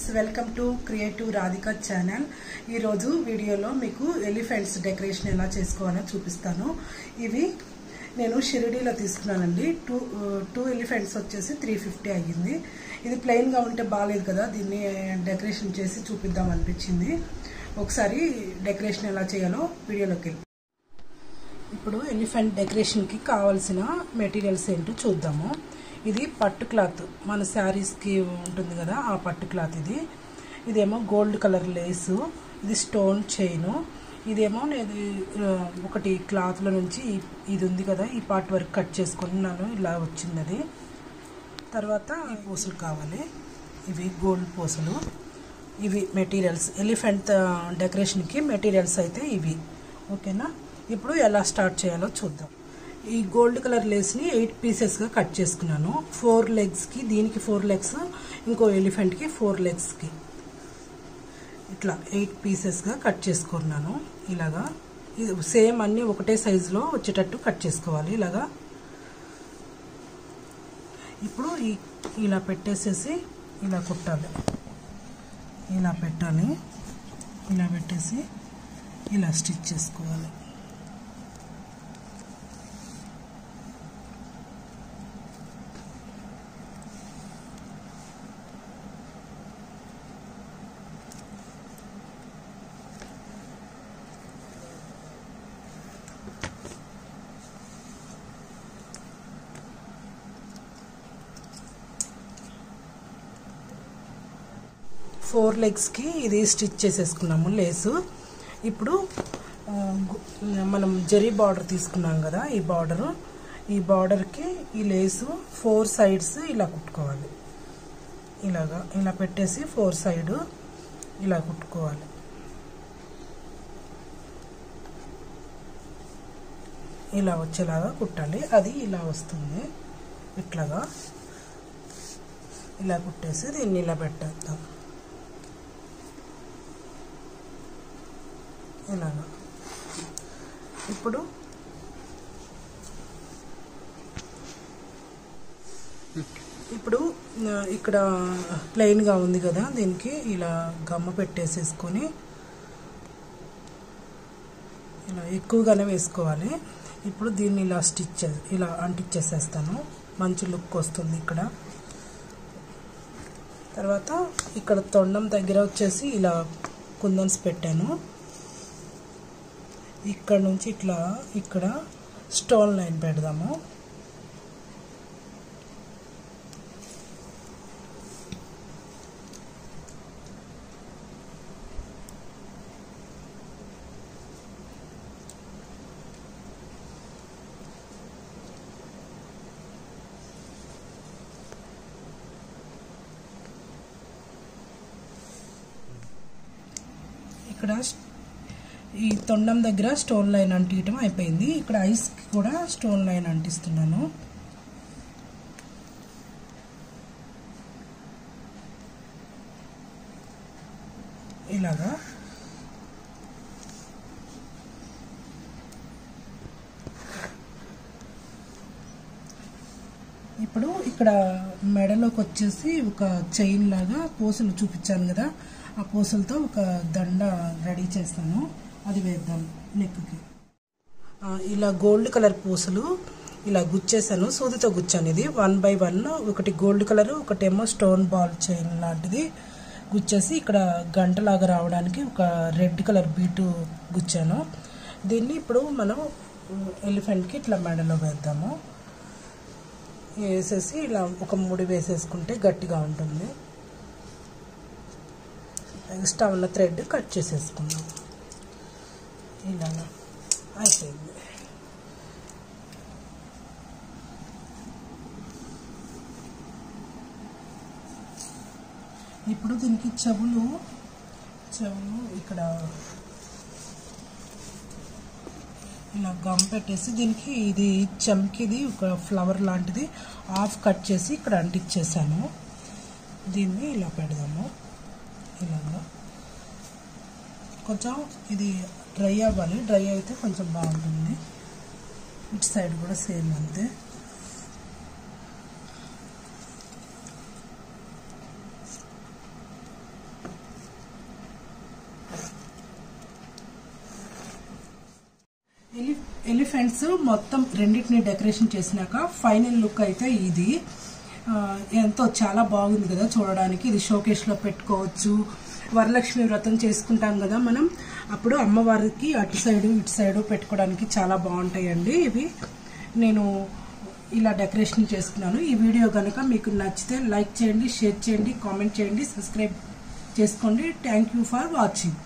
welcome to creative Radhika channel ఈరోజు వీడియోలో మీకు ఎలిఫెంట్స్ డెకరేషన్ ఎలా చేసుకోవాలో చూపిస్తాను ఇవి నేను షిరిడీలో తీసుకున్నానండి టూ టూ ఎలిఫెంట్స్ వచ్చేసి త్రీ ఫిఫ్టీ అయ్యింది ఇది ప్లెయిన్గా ఉంటే బాగాలేదు కదా దీన్ని డెకరేషన్ చేసి చూపిద్దాం అనిపించింది ఒకసారి డెకరేషన్ ఎలా చేయాలో వీడియోలోకి వెళ్ళి ఇప్పుడు ఎలిఫెంట్ డెకరేషన్కి కావాల్సిన మెటీరియల్స్ ఏంటో చూద్దాము ఇది పట్టు క్లాత్ మన శారీస్కి ఉంటుంది కదా ఆ పట్టు క్లాత్ ఇది ఇదేమో గోల్డ్ కలర్ లేసు ఇది స్టోన్ చైను ఇదేమో నేను ఒకటి క్లాత్లో నుంచి ఇది ఉంది కదా ఈ పార్ట్ వరకు కట్ చేసుకున్నాను ఇలా వచ్చింది అది తర్వాత ఈ పూసలు కావాలి ఇవి గోల్డ్ పూసలు ఇవి మెటీరియల్స్ ఎలిఫెంట్ డెకరేషన్కి మెటీరియల్స్ అయితే ఇవి ఓకేనా ఇప్పుడు ఎలా స్టార్ట్ చేయాలో చూద్దాం ఈ గోల్డ్ కలర్ లేస్ని ఎయిట్ పీసెస్గా కట్ చేసుకున్నాను ఫోర్ లెగ్స్కి దీనికి ఫోర్ లెగ్స్ ఇంకో ఎలిఫెంట్కి ఫోర్ లెగ్స్కి ఇట్లా ఎయిట్ పీసెస్గా కట్ చేసుకున్నాను ఇలాగా ఇది సేమ్ అన్నీ ఒకటే సైజులో వచ్చేటట్టు కట్ చేసుకోవాలి ఇలాగా ఇప్పుడు ఈ ఇలా పెట్టేసేసి ఇలా కుట్టాలి ఇలా పెట్టాలి ఇలా పెట్టేసి ఇలా స్టిచ్ చేసుకోవాలి ఫోర్ లెగ్స్కి ఇది స్టిచ్ చేసేసుకున్నాము లేసు ఇప్పుడు మనం జరీ బార్డర్ తీసుకున్నాం కదా ఈ బార్డరు ఈ బార్డర్కి ఈ లేసు ఫోర్ సైడ్స్ ఇలా కుట్టుకోవాలి ఇలాగా ఇలా పెట్టేసి ఫోర్ సైడ్ ఇలా కుట్టుకోవాలి ఇలా వచ్చేలాగా కుట్టాలి అది ఇలా వస్తుంది ఇట్లాగా ఇలా కుట్టేసి దీన్ని ఇలా పెట్టేద్దాం ఇలాగా ఇప్పుడు ఇప్పుడు ఇక్కడ ప్లెయిన్గా ఉంది కదా దీనికి ఇలా గమ్మ పెట్టేసేసుకొని ఇలా ఎక్కువగానే వేసుకోవాలి ఇప్పుడు దీన్ని ఇలా స్టిచ్ ఇలా అంటించేసేస్తాను మంచి లుక్ వస్తుంది ఇక్కడ తర్వాత ఇక్కడ తొండం దగ్గర వచ్చేసి ఇలా కుందన్స్ పెట్టాను ఇక్కడ నుంచి ఇట్లా ఇక్కడ స్టోన్ లైన్ పెడదాము ఇక్కడ ఈ తొండం దగ్గర స్టోన్ లైన్ అంటించడం అయిపోయింది ఇక్కడ ఐస్కి కూడా స్టోన్ లైన్ అంటిస్తున్నాను ఇలాగా ఇప్పుడు ఇక్కడ మెడలోకి వచ్చేసి ఒక చైన్ లాగా పూసలు చూపించాను కదా ఆ పూసలతో ఒక దండ రెడీ చేస్తాను అది వేద్దాం నెక్కి ఇలా గోల్డ్ కలర్ పూసలు ఇలా గుచ్చేసాను సూదితో గుచ్చాను ఇది వన్ బై వన్ ఒకటి గోల్డ్ కలర్ ఒకటేమో స్టోన్ బాల్ చైన్ లాంటిది గుచ్చేసి ఇక్కడ గంటలాగా రావడానికి ఒక రెడ్ కలర్ బీటు గుచ్చాను దీన్ని ఇప్పుడు మనం ఎలిఫెంట్కి ఇట్లా మెడలో వేద్దాము వేసేసి ఇలా ఒక ముడి వేసేసుకుంటే గట్టిగా ఉంటుంది ఎక్స్ట్రా ఉన్న థ్రెడ్ కట్ చేసేసుకుందాం ఇలా అయిపోయింది ఇప్పుడు దీనికి చెవులు చెవులు ఇక్కడ ఇలా గమ్ పెట్టేసి దీనికి ఇది చెంకిది ఒక ఫ్లవర్ లాంటిది హాఫ్ కట్ చేసి ఇక్కడ అంటించేసాను దీన్ని ఇలా పెడదాము ఇలాగా కొంచెం ఇది డ్రై అవ్వాలి డ్రై అయితే కొంచెం బాగుంటుంది ఇటు సైడ్ కూడా సేమ్ అంతే ఎలిఫెంట్స్ మొత్తం రెండింటిని డెకరేషన్ చేసినాక ఫైనల్ లుక్ అయితే ఇది ఆ, ఎంతో చాలా బాగుంది కదా చూడడానికి ఇది షోకేస్లో పెట్టుకోవచ్చు వరలక్ష్మి వ్రతం చేసుకుంటాం కదా మనం అప్పుడు అమ్మవారికి అటు సైడు ఇటు సైడు పెట్టుకోవడానికి చాలా బాగుంటాయండి ఇవి నేను ఇలా డెకరేషన్ చేసుకున్నాను ఈ వీడియో కనుక మీకు నచ్చితే లైక్ చేయండి షేర్ చేయండి కామెంట్ చేయండి సబ్స్క్రైబ్ చేసుకోండి థ్యాంక్ యూ ఫర్ వాచింగ్